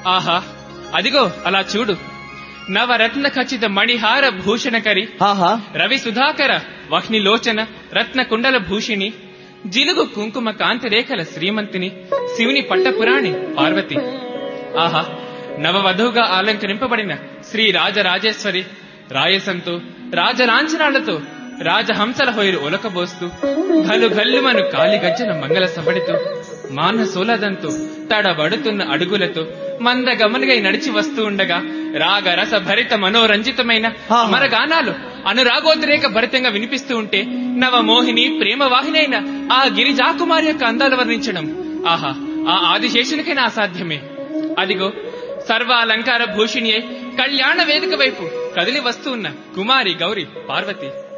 ఆహా అదిగో అలా చూడు నవరత్న ఖచ్చిత మణిహార భూషణకరి ఆహా రవి సుధాకర వహ్నిలోచన రత్న కుండల భూషిణి జిలుగు కుంకుమ కాంతిరేఖల శ్రీమంతిని శివుని పట్టపురాణి పార్వతి ఆహా నవవధువుగా అలంకరింపబడిన శ్రీ రాజరాజేశ్వరి రాయసంతో రాజలాంఛనాలతో రాజహంసల హొయరు ఒలకబోస్తూ గలు గల్లుమను కాలిగజ్జల మంగళ సబడితో మానసోలదంతో తడబడుతున్న అడుగులతో మందగమనుగై నడిచి వస్తూ ఉండగా రాగ రస భరిత మనోరంజితమైన ఆహా. అమరగానాలు అనురాగోద్రేక భరితంగా వినిపిస్తూ ఉంటే నవమోహిని ప్రేమ వాహినైన ఆ గిరిజాకుమారి యొక్క అందాలు వర్ణించడం ఆహా ఆ ఆదిశేషునికైనా అసాధ్యమే అదిగో సర్వ అలంకార భూషిణి అయి కళ్యాణ వేదిక వైపు కదిలి వస్తూ ఉన్న కుమారి గౌరి పార్వతి